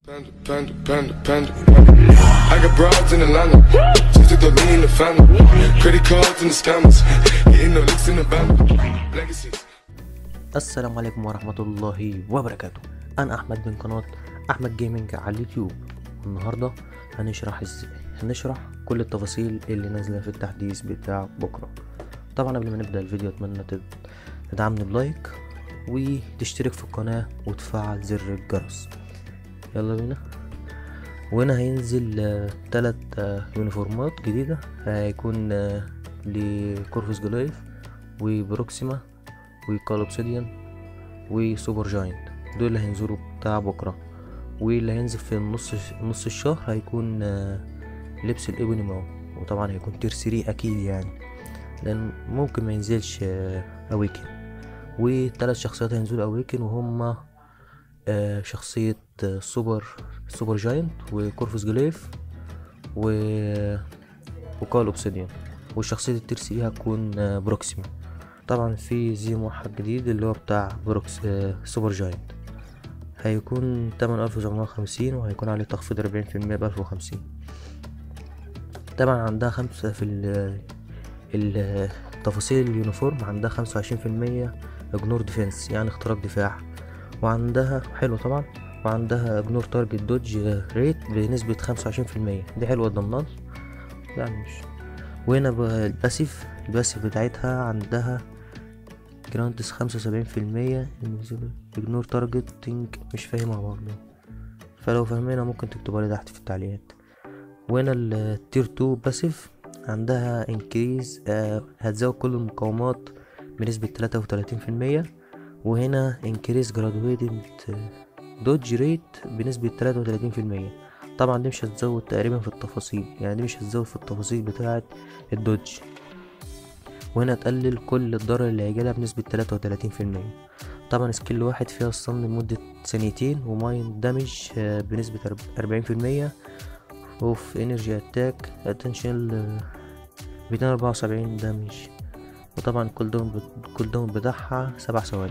Panda, panda, panda, panda. I got broads in Atlanta. Just took the lean in the family. Credit cards and the scammers. Hitting the licks in the band. Legacies. السلام عليكم ورحمة الله وبركاته أنا أحمد من قناة أحمد جيمنج على اليوتيوب النهاردة هنشرح ازاي هنشرح كل التفاصيل اللي نازلة في التحديث بتاع بكرة طبعا قبل ما نبدأ الفيديو أتمنى تد- تدعمني بلايك وتشترك في القناة وتفعل زر الجرس يلا بينا وهنا هينزل آه، تلات آه، يونيفورمات جديدة هيكون آه، لكورفوس جلايف وبروكسيما وكال اوبسيديان وسوبر جاينت دول اللي هينزلوا بتاع بكرة واللي هينزل في نص نص الشهر هيكون آه، لبس الايبوني ماو وطبعا هيكون تير 3 اكيد يعني لان ممكن ما ينزلش اويكن وثلاث شخصيات هينزلوا اويكن وهما آه، شخصية آه، سوبر سوبر جاينت وكورفوس جليف و وكال اوبسيديان والشخصية التير 3 هتكون آه، بروكسيما طبعا في زي موحد جديد اللي هو بتاع بروكس آه سوبر جاينت هيكون تمن ألف وسبعمية وخمسين وهيكون عليه تخفيض أربعين في المية بألف وخمسين طبعا عندها خمسة في ال ال- تفاصيل اليونيفورم عندها خمسة وعشرين في المية اجنور ديفنس يعني اختراق دفاع وعندها حلو طبعا وعندها اجنور تارجت دوج ريت بنسبة خمسة وعشرين في المية دي حلوة الضمان يعني مش وهنا بقى الباسيف الباسيف بتاعتها عندها جرانتس خمسة وسبعين في المية اجنور تارجتنج مش فاهمها برضه فلو فاهمينها ممكن تكتبها لي تحت في التعليقات وهنا التير 2 باسيف عندها انكريز آه هتزود كل المقاومات بنسبة تلاتة وتلاتين في المية وهنا انكريز جرادويتد دوج ريت بنسبة تلاتة وتلاتين في المية طبعا دي مش هتزود تقريبا في التفاصيل يعني دي مش هتزود في التفاصيل بتاعة الدوج وهنا تقلل كل الضرر اللي هيجيلها بنسبة تلاتة وتلاتين في المية طبعا سكيل واحد فيها الصن لمدة ثانيتين وماين دامج آه، بنسبة أربعين في المية وفي انرجي اتاك اتنشن ميتين أربعة وسبعين دامج وطبعا الكول داون الكول داون بتاعها سبع ثواني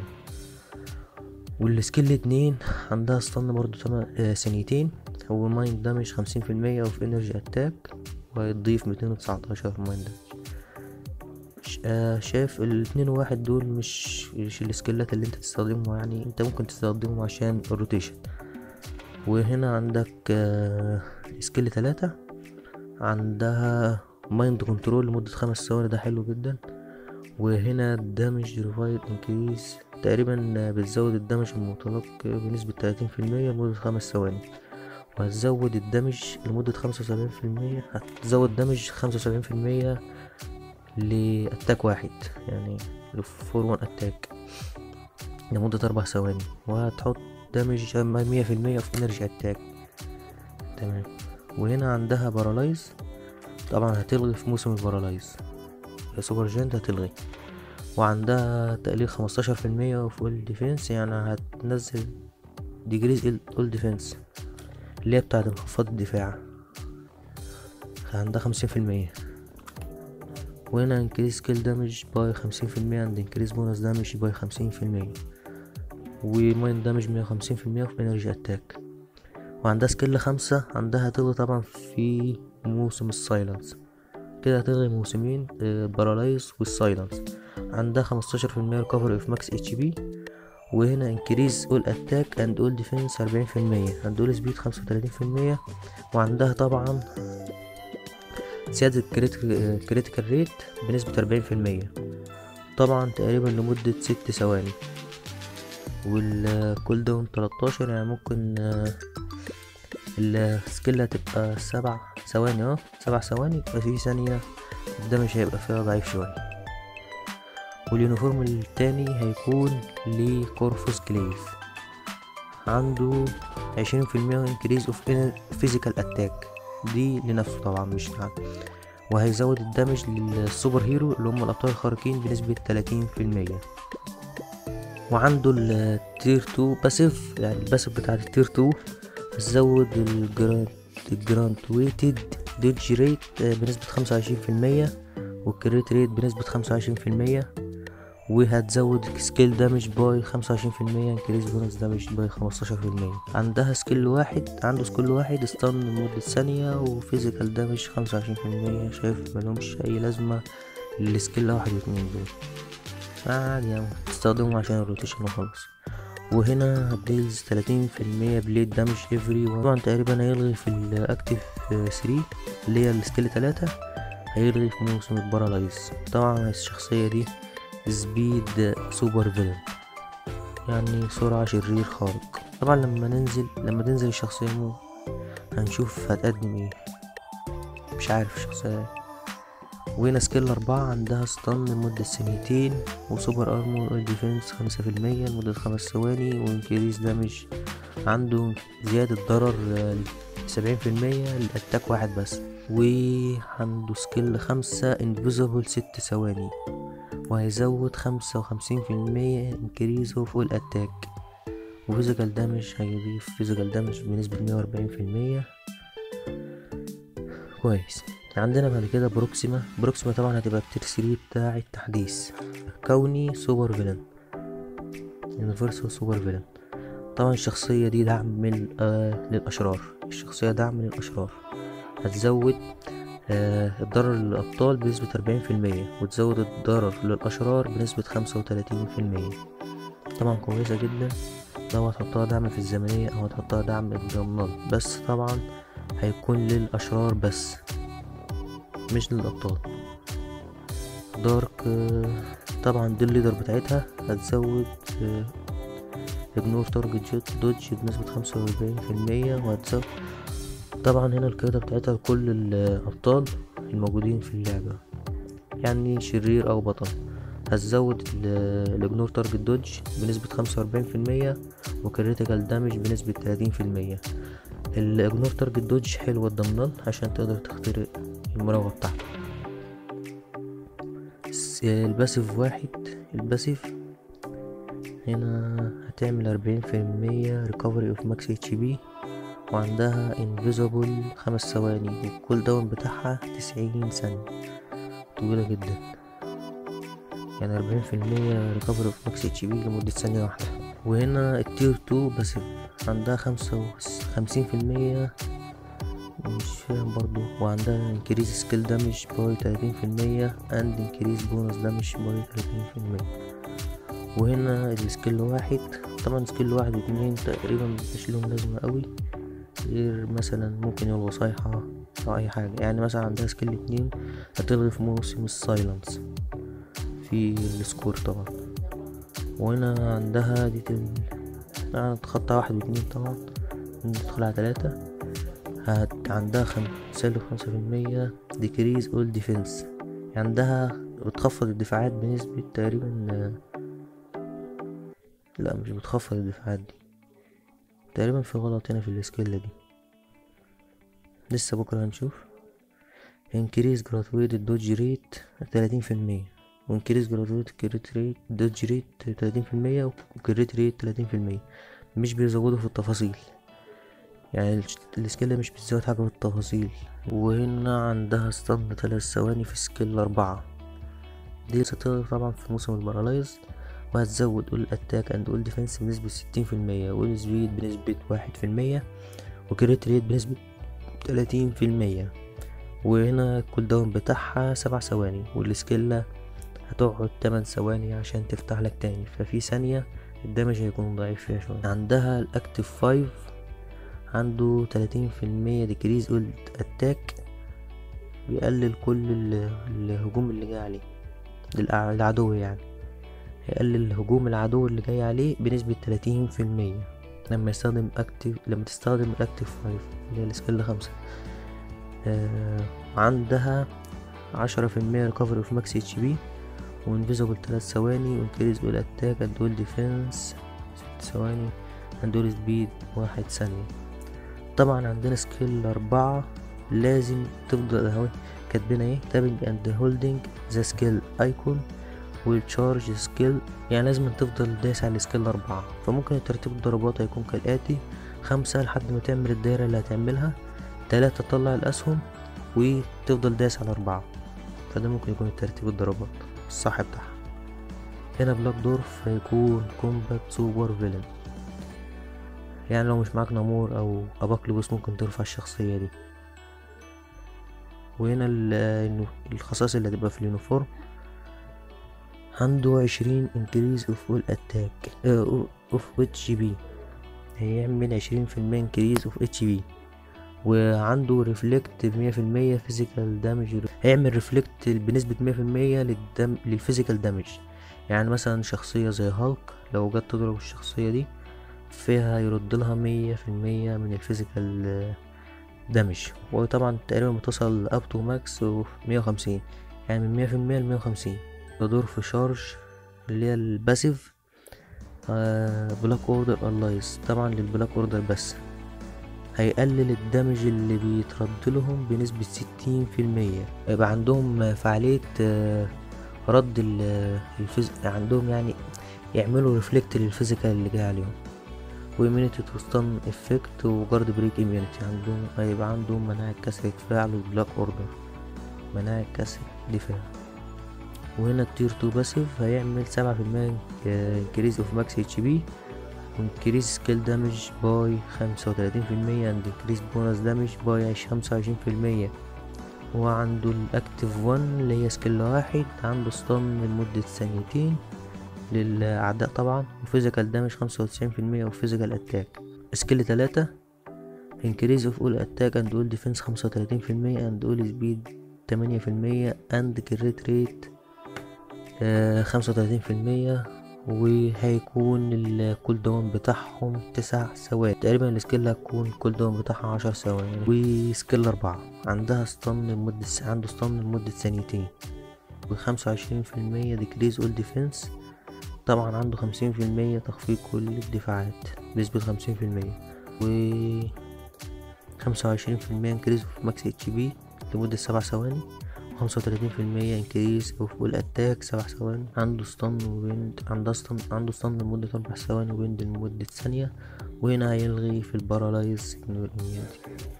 والسكيل اتنين عندها ستان برضو تمن آه، ثانيتين هو ماين دامج خمسين في المية وفي انرجي اتاك وهيضيف ميتين وتسعتاشر ماين دامج ش- آه، شايف الاتنين واحد دول مش مش السكيلات اللي انت تستخدمهم يعني انت ممكن تستخدمهم عشان الروتيشن وهنا عندك آه، سكيل تلاتة عندها مايند كنترول لمدة خمس ثواني ده حلو جدا وهنا دامج ريفايد انكريز تقريبا آه، بتزود الدمج المتلقي بنسبة تلاتين في المية لمدة خمس ثواني وهتزود الدمج لمدة خمسة وسبعين في المية هتزود دمج خمسة وسبعين في المية لأتاك واحد يعني فور وان أتاك لمدة أربع ثواني وهتحط دامج مية في المية في انرجي أتاك تمام وهنا عندها بارالايز طبعا هتلغي في موسم البارالايز يا سوبر جنت هتلغي وعندها تقليل خمستاشر في المية في اول ديفنس يعني هتنزل ديجريز اول ديفنس اللي هي بتاعة انخفاض الدفاع عندها خمسين في المية وهنا انكريز كيل دامج باي خمسين في المية عند انكريز بونس دامج باي خمسين في المية وماين دامج مية وخمسين في المية في انرجي اتاك وعندها سكيل خمسة عندها هتلغي طبعا في موسم السايلنس كده هتلغي موسمين بارالايز والسايلنس عندها خمستاشر في المية ريكفري اوف ماكس اتش بي وهنا انكريز اول اتاك اند اول ديفنس اربعين في المية عند اول سبيد خمسة وتلاتين في المية وعندها طبعا زيادة كريتيكال ريت بنسبة أربعين في المية طبعا تقريبا لمدة ست ثواني والكول داون تلاتاشر يعني ممكن آه، السكيل هتبقى سبع ثواني اه سبع ثواني يبقى في ثانية الدمج هيبقى فيها ضعيف شوية واليونيفورم التاني هيكون لكورفوس كليف عنده عشرين في المية انكريز اوف فيزيكال اتاك دي لنفسه طبعا مش لحد وهيزود الدمج للسوبر هيرو اللي هم الابطال الخارقين بنسبة تلاتين في المية وعنده التير 2 باسيف يعني الباسيف بتاعت التير 2 هتزود الجراند الجراند ويتد دوج ريت آه، بنسبة خمسة وعشرين في المية والكريت ريت بنسبة خمسة وعشرين في المية وهتزود سكيل دامج باي خمسة وعشرين في المية انكريز بونس دامج باي خمستاشر في المية عندها سكيل واحد عنده سكيل واحد استن لمدة ثانية وفيزيكال دامج خمسة وعشرين في المية شايف ملهمش أي لازمة للسكيل واحد واتنين دول عادي يعني تستخدمهم عشان الروتيشن وخلاص وهنا هتديلز تلاتين في المية بليد دامج افري طبعا تقريبا هيلغي في الاكتف ثري اللي هي السكيل تلاتة هيلغي في موسم البارالايز طبعا الشخصية دي سبيد سوبر فيلن يعني سرعة شرير خارق طبعا لما ننزل لما تنزل الشخصية مو هنشوف هتقدم ايه مش عارف الشخصية وهنا سكيل أربعة عندها ستان لمدة ثانيتين وسوبر أرمور ديفنس خمسة في المية لمدة خمس ثواني وانكريز دامج عنده زيادة ضرر سبعين في المية لأتاك واحد بس وعنده سكيل خمسة انفيزبل ست ثواني وهيزود خمسة وخمسين في المية انكريز اوف اول اتاك وفيزيكال دامج هيضيف فيزيكال دامج بنسبة مية وأربعين في المية كويس عندنا بعد كده بروكسيما بروكسيما طبعا هتبقى التير 3 بتاع التحديث كوني سوبر فيلن يونيفرسال سوبر فيلن طبعا الشخصية دي دعم من آه للأشرار الشخصية دعم للأشرار هتزود آه الضرر للأبطال بنسبة أربعين في المية وتزود الضرر للأشرار بنسبة خمسة وتلاتين في المية طبعا كويسة جدا لو هتحطها دعم في الزمنية أو هتحطها دعم الضمنات بس طبعا هيكون للأشرار بس مش للأبطال دارك طبعا دي الليدر بتاعتها هتزود اجنور تارجت جيت دوج بنسبة خمسة وأربعين في المية وهتزود طبعا هنا القيادة بتاعتها لكل الأبطال الموجودين في اللعبة يعني شرير أو بطل هتزود الاجنور تارجت دوج بنسبة خمسة وأربعين في المية وكريتيكال دامج بنسبة تلاتين في المية الاجنور تارجت دوج حلوة الضمنان عشان تقدر تخترق المراوغة بتاعته الباسيف واحد الباسيف هنا هتعمل أربعين في المية ريكفري اوف ماكس اتش بي وعندها انفيزابل خمس ثواني والكول داون بتاعها تسعين ثانية طويلة جدا يعني أربعين في المية ريكفري اوف ماكس اتش بي لمدة ثانية واحدة وهنا التير تو باسيف عندها خمسة وخمسين في المية مش فاهم برضو وعندها انكريز سكيل دامج باي تلاتين في المية اند انكريز بونس دامج باي تلاتين في المية وهنا السكيل واحد طبعا سكيل واحد واتنين تقريبا مبقاش لهم لازمة قوي غير مثلا ممكن يلغوا صيحة أو أي حاجة يعني مثلا عندها سكيل اتنين هتلغي في موسم السايلنس في السكور طبعا وهنا عندها دي تل... هتخطى واحد واتنين طبعا ندخل على تلاتة هت... عندها خم... سالب خمسة في المية ديكريز اول ديفنس عندها بتخفض الدفاعات بنسبة تقريبا لا مش بتخفض الدفاعات دي تقريبا في غلط هنا في السكيل دي لسه بكرة هنشوف انكريز جراتويت الدوج ريت تلاتين في المية وانكريز جراتويت كريت ريت دوج ريت تلاتين في المية وكريت ريت تلاتين في المية مش بيزودوا في التفاصيل يعني السكيل مش بتزود حاجة في التفاصيل وهنا عندها ستان تلات ثواني في سكيل أربعة دي ستقدر طبعا في موسم البارالايز وهتزود اول اتاك اند اول ديفنس بنسبة ستين في المية واول سبيد بنسبة واحد في المية وكريت ريت بنسبة تلاتين في المية وهنا الكول داون بتاعها سبع ثواني والسكيلة هتقعد تمن ثواني عشان تفتح لك تاني ففي ثانية الدمج هيكون ضعيف فيها شوية عندها الاكتف فايف عنده تلاتين في المية ديكريز اول اتاك بيقلل كل الهجوم اللي جاي عليه للعدو يعني هيقلل هجوم العدو اللي جاي عليه بنسبة تلاتين في المية لما يستخدم اكتف لما تستخدم الاكتف فايف اللي هي السكيل خمسة آه عندها عشرة في المية ريكفري في ماكس اتش بي وانفيزابل تلات ثواني وانكريز اول اتاك اند اول ديفنس ست ثواني اند اول سبيد واحد ثانية طبعا عندنا سكيل أربعة لازم تفضل اهو كاتبين ايه تابنج اند هولدنج ذا سكيل ايكون والتشارج سكيل يعني لازم تفضل دايس على السكيل أربعة فممكن ترتيب الضربات هيكون كالآتي خمسة لحد ما تعمل الدايرة اللي هتعملها تلاتة تطلع الأسهم وتفضل دايس على أربعة فده ممكن يكون ترتيب الضربات الصح بتاعها هنا بلاك دورف هيكون كومبات سوبر فيلن يعني لو مش معاك نامور او اباكلوبوس ممكن ترفع الشخصية دي وهنا ال- الخصائص اللي هتبقى في اليونيفورم عنده عشرين انكريز اوف اول اتاك اوف اتش بي هيعمل عشرين في المية انكريز اوف اتش بي وعنده ريفلكت بمية في المية فيزيكال دامج هيعمل ريفلكت بنسبة مية في المية للدم للفيزيكال دامج يعني مثلا شخصية زي هالك لو جت تضرب الشخصية دي فيها يرد لها مية في المية من الفيزيكال دامج وطبعا تقريبا بتوصل اب تو ماكس مية وخمسين يعني من مية في المية لمية وخمسين تدور في شارج اللي هي الباسيف بلاك اوردر الايز طبعا للبلاك اوردر بس هيقلل الدمج اللي بيترد لهم بنسبة ستين في المية يبقى عندهم فعالية آه، رد ال- الفيز عندهم يعني يعملوا ريفلكت للفيزيكال اللي جاي عليهم وإيميونيتي تو ستان افكت وجارد بريك إيميونيتي عندهم هيبقى عندهم مناعة كسر دفاع للبلاك اوردر مناعة كسر دفاع وهنا التير تو باسيف هيعمل سبعة في المية انكريز اوف ماكس اتش بي وانكريز سكيل دامج باي خمسة وتلاتين في المية اند انكريز بونس دامج باي خمسة وعشرين في المية وعنده الاكتيف وان اللي هي سكيل واحد عنده ستان لمدة ثانيتين للأعداء طبعا وفيزيكال دامج خمسة وتسعين في المية وفيزيكال اتاك سكيل تلاتة انكريز اوف اول اتاك اند اول ديفنس خمسة وتلاتين في المية اند اول سبيد تمانية في المية اند كريت ريت خمسة وتلاتين في المية وهيكون الكول داون بتاعهم تسع ثواني تقريبا السكيل هتكون الكول داون بتاعها عشر ثواني وسكيل أربعة عندها ستان لمدة عنده ستان لمدة ثانيتين وخمسة وعشرين في المية ديكريز اول ديفنس طبعا عنده خمسين في المية تخفيض كل الدفاعات بنسبة خمسين في المية و خمسة وعشرين في المية انكريز في ماكس اتش بي لمدة سبع ثواني خمسة وتلاتين في المية انكريز اوف اول اتاك سبع ثواني عنده ستان وبيند عنده ستان عنده ستان لمدة أربع ثواني وبيند لمدة ثانية وهنا هيلغي في البارالايز اجنور immunity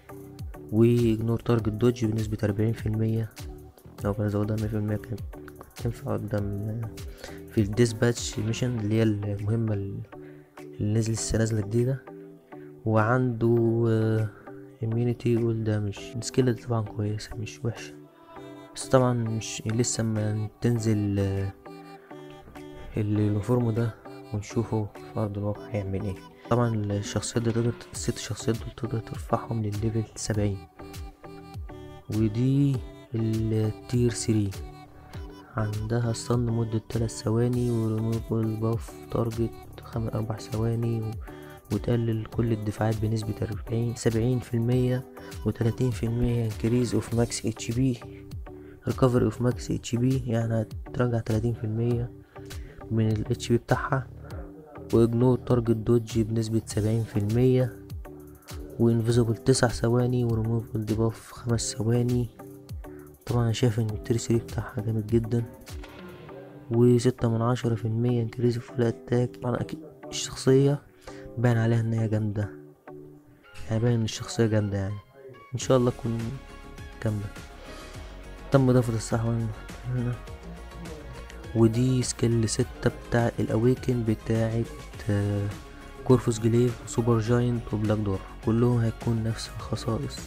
واجنور تارجت دوج بنسبة أربعين في المية لو كان زودها مية في المية كانت تنفع قدام في الديسباتش ميشن اللي هي المهمة اللي نزل لسه نازلة جديدة وعنده immunity وول دامج السكيل دي طبعا كويسة مش وحشة بس طبعا مش لسه ما تنزل آه، اليونيفورم ده ونشوفه في أرض الواقع هيعمل ايه طبعا الشخصيات دي تقدر الست شخصيات دول تقدر ترفعهم للليفل سبعين ودي التير ثري عندها stun لمدة تلات ثواني وريموفل باف تارجت خم أربع ثواني و... وتقلل كل الدفاعات بنسبة أربعين سبعين في المية وتلاتين في المية انكريز اوف ماكس اتش بي ريكفري اوف ماكس اتش بي يعني هترجع تلاتين في المية من الاتش بي بتاعها واجنور تارجت دوج بنسبة سبعين في المية وانفيزبل تسع ثواني وريموفل ديباف خمس ثواني طبعا انا شايف ان التري ثري بتاعها جامد جدا وستة من عشرة في المية انكريز في الاتاك طبعا اكيد الشخصية باين عليها ان هي جامدة يعني باين ان الشخصية جامدة يعني ان شاء الله تكون جامدة تم اضافة الصحوة هنا ودي سكيل ستة بتاع الاويكن بتاعت آه، كورفوس جليف وسوبر جاينت وبلاك دور كلهم هيكون نفس الخصائص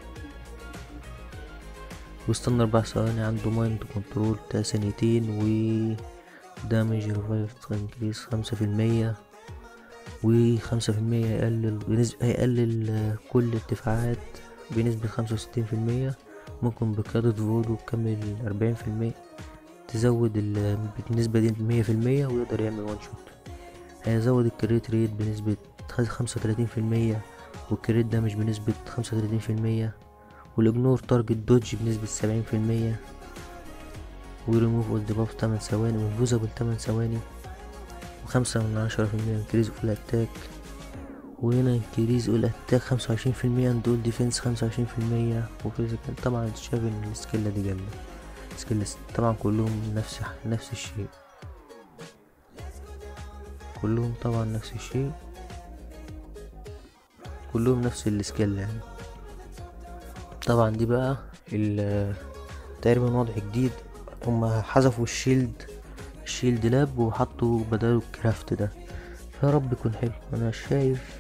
واستنى أربع ثواني عنده مايند كنترول بتاع ثانيتين و دامج ريفايف انكريس خمسة في المية وخمسة في المية هيقلل بنسبة هيقلل آه، كل الدفاعات بنسبة خمسة وستين في المية ممكن بقيادة فودو تكمل أربعين في المية تزود ال- بالنسبة دي مية في المية ويقدر يعمل وان شوت هيزود الكريت ريت بنسبة خمسة وتلاتين في المية والكريت دامج بنسبة خمسة وتلاتين في المية والاجنور تارجت دوج بنسبة سبعين في المية وريموف اول ديباف تمن ثواني وانفوزابل تمن ثواني وخمسة من عشرة في المية انكريز في الاتاك وهنا انكريز اول اتاك خمسة وعشرين في المية اند اول ديفنس خمسة وعشرين في المية وفيزيكال طبعا انت شايف ان السكيلة دي جامدة سكيل طبعا كلهم نفس نفس الشيء كلهم طبعا نفس الشيء كلهم نفس السكيل يعني طبعا دي بقى ال- تقريبا وضع جديد هما حذفوا الشيلد الشيلد لاب وحطوا بداله الكرافت ده فيا رب يكون حلو انا شايف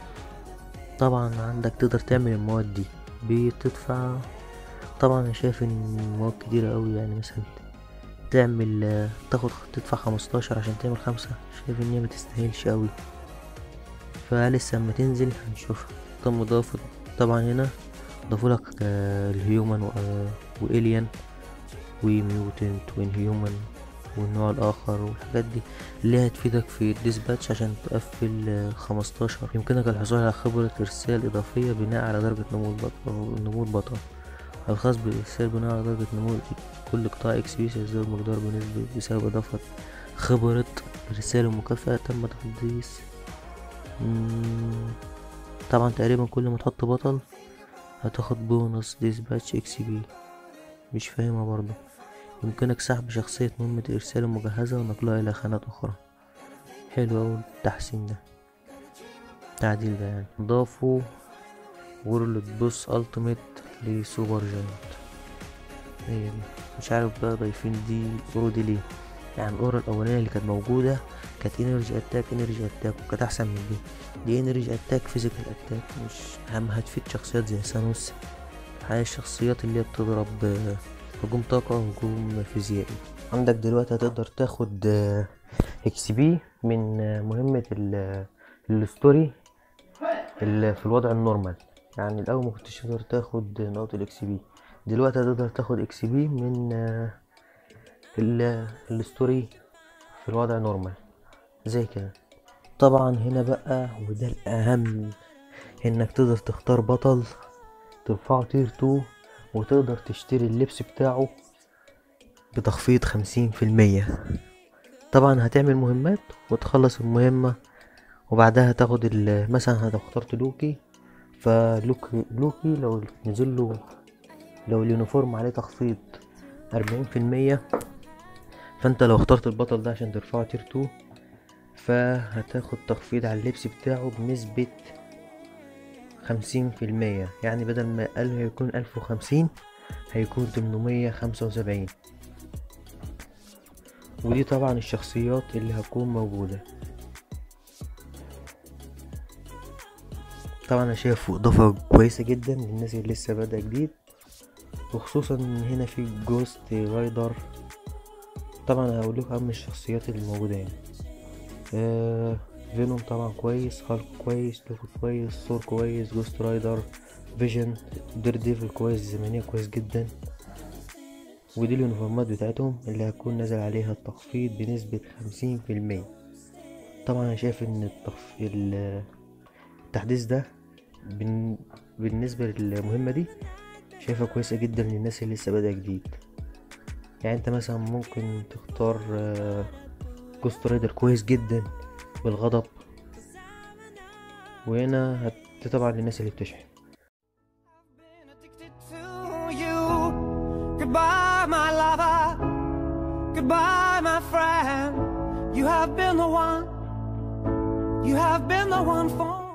طبعا عندك تقدر تعمل المواد دي بتدفع طبعا انا شايف ان مواد كتيرة اوي يعني مثلا تعمل آه، تاخد تدفع خمستاشر عشان تعمل خمسة شايف ان هي متستاهلش اوي فلسه اما تنزل هنشوفها تم اضافة طبعا هنا ضافولك آه، الهيومن و- والين وميوتنت وانهيومن والنوع الاخر والحاجات دي اللي هي هتفيدك في الديسباتش عشان تقفل آه، خمستاشر يمكنك الحصول على خبرة ارسال اضافية بناء على درجة نمو البطل أو نمو البطل الخاص بالارسال بناء على درجة نمو كل قطاع اكس بي سيزداد مقدار بنسبة بسبب اضافة خبرة ارسال المكافأة تم تحديث مم، طبعا تقريبا كل ما تحط بطل هتاخد بونص ديسباتش اكس بي مش فاهمها برضه يمكنك سحب شخصية مهمة الإرسال المجهزة ونقلها إلى خانات أخرى حلو أوي التحسين ده التعديل ده يعني ضافوا وورلد بوس ألتيميت لسوبر جاينت هي دي مش عارف بقى ضايفين دي الأورو دي ليه يعني الأورا الأولانية اللي كانت موجودة كانت انرجي اتاك انرجي اتاك وكانت أحسن من دي دي انرجي اتاك فيزيكال اتاك مش هم هتفيد شخصيات زي سانوس هاي الشخصيات اللي هي بتضرب آه، هجوم طاقة وهجوم فيزيائي عندك دلوقتي هتقدر تاخد اكس بي من آه، مهمة ال- الستوري ال- في الوضع النورمال يعني الأول ما كنتش تقدر تاخد نقط الاكس بي دلوقتي هتقدر تاخد اكس بي من آه، ال- الستوري في الوضع نورمال زي كده طبعا هنا بقى وده الأهم انك تقدر تختار بطل ترفعه تير 2 وتقدر تشتري اللبس بتاعه بتخفيض خمسين في المية طبعا هتعمل مهمات وتخلص المهمة وبعدها تاخد ال- مثلا لو اخترت لوكي فلوكي لوكي لو نزل له لو اليونيفورم عليه تخفيض أربعين في المية فانت لو اخترت البطل ده عشان ترفعه تير 2 فهتاخد تخفيض على اللبس بتاعه بنسبة خمسين في المية يعني بدل ما قال هيكون ألف وخمسين هيكون تمنمية خمسة وسبعين ودي طبعا الشخصيات اللي هتكون موجودة طبعا انا شايف اضافة كويسة جدا للناس اللي لسه بادئة جديد وخصوصا ان هنا في جوست رايدر طبعا هقول لكم اهم الشخصيات اللي موجودة هنا آه فينوم طبعا كويس هالك كويس لوكو كويس ثور كويس جوست رايدر فيجن دير ديفل كويس زمنية كويس جدا ودي اليونيفورمات بتاعتهم اللي هتكون نازل عليها التخفيض بنسبة خمسين في المية طبعا انا شايف ان التخف... ال- التحديث ده بن... بالنسبة للمهمة دي شايفها كويسة جدا للناس اللي لسه بادئة جديد يعني انت مثلا ممكن تختار جوست رايدر كويس جدا بالغضب وهنا هت... طبعا للناس اللي بتشحن been addicted to you. Goodbye, my lover. Goodbye, my friend. You have been the one. You have been the one for